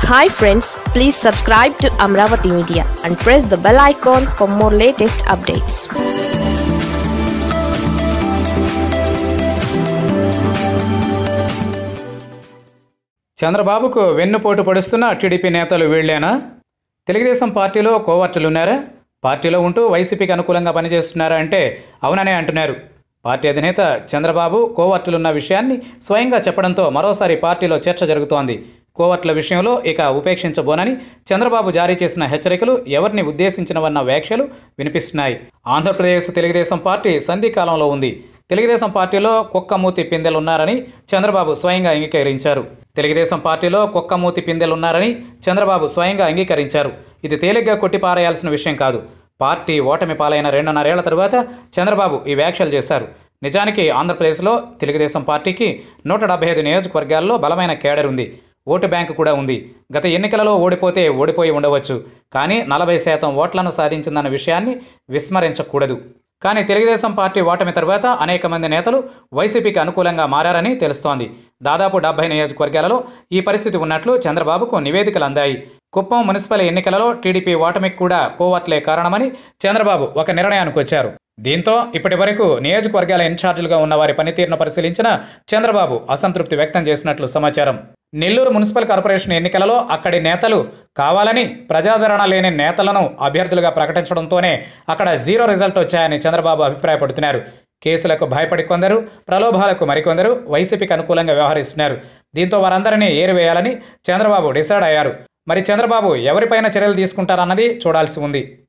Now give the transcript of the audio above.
hi friends please subscribe to Amaravati media and press the bell icon for more latest updates చంద్రబాబుకు వెన్నుపోటు పొడుస్తున్న TDP నేతలు వీళ్ళేనా తెలుగుదేశం పార్టీలో కోవర్టులున్నారా పార్టీలో ఉంటూ వైసీపీకి అనుకూలంగా పనిచేస్తున్నారా అంటే అవుననే అంటున్నారు పార్టీ అధినేత చంద్రబాబు కోవర్టులున్న విషయాన్ని స్వయంగా చెప్పడంతో మరోసారి పార్టీలో చర్చ జరుగుతోంది కోవర్టుల విషయంలో ఇక ఉపేక్షించబోనని చంద్రబాబు జారీ చేసిన హెచ్చరికలు ఎవరిని ఉద్దేశించినవన్న వ్యాఖ్యలు వినిపిస్తున్నాయి ఆంధ్రప్రదేశ్ తెలుగుదేశం పార్టీ సంధికాలంలో ఉంది తెలుగుదేశం పార్టీలో కుక్కమూతి పిందెలున్నారని చంద్రబాబు స్వయంగా అంగీకరించారు తెలుగుదేశం పార్టీలో కుక్కమూతి పిందెలున్నారని చంద్రబాబు స్వయంగా అంగీకరించారు ఇది తేలిగ్గా కొట్టిపారేయాల్సిన విషయం కాదు పార్టీ ఓటమి పాలైన రెండున్నరేళ్ల తరువాత చంద్రబాబు ఈ వ్యాఖ్యలు చేశారు నిజానికి ఆంధ్రప్రదేశ్లో తెలుగుదేశం పార్టీకి నూట డెబ్బై ఐదు నియోజకవర్గాల్లో బలమైన కేడర్ ఉంది ఓటు బ్యాంకు కూడా ఉంది గత ఎన్నికలలో ఓడిపోతే ఓడిపోయి ఉండవచ్చు కానీ నలభై శాతం ఓట్లను సాధించిందన్న విషయాన్ని విస్మరించకూడదు కానీ తెలుగుదేశం పార్టీ ఓటమి తర్వాత అనేక మంది నేతలు వైసీపీకి అనుకూలంగా మారారని తెలుస్తోంది దాదాపు డెబ్బై నియోజకవర్గాలలో ఈ పరిస్థితి ఉన్నట్లు చంద్రబాబుకు నివేదికలు అందాయి కుప్పం మున్సిపల్ ఎన్నికలలో టీడీపీ ఓటమికి కూడా కోవట్లే కారణమని చంద్రబాబు ఒక నిర్ణయానికి వచ్చారు దీంతో ఇప్పటి వరకు నియోజకవర్గాల ఇన్ఛార్జీలుగా ఉన్న వారి పనితీరును పరిశీలించిన చంద్రబాబు అసంతృప్తి వ్యక్తం చేసినట్లు సమాచారం నెల్లూరు మున్సిపల్ కార్పొరేషన్ ఎన్నికలలో అక్కడి నేతలు కావాలని ప్రజాదరణ లేని నేతలను అభ్యర్థులుగా ప్రకటించడంతోనే అక్కడ జీరో రిజల్ట్ వచ్చాయని చంద్రబాబు అభిప్రాయపడుతున్నారు కేసులకు భయపడి కొందరు ప్రలోభాలకు మరికొందరు వైసీపీకి అనుకూలంగా వ్యవహరిస్తున్నారు దీంతో వారందరినీ ఏరివేయాలని చంద్రబాబు డిసైడ్ అయ్యారు మరి చంద్రబాబు ఎవరిపైన చర్యలు తీసుకుంటారన్నది చూడాల్సి ఉంది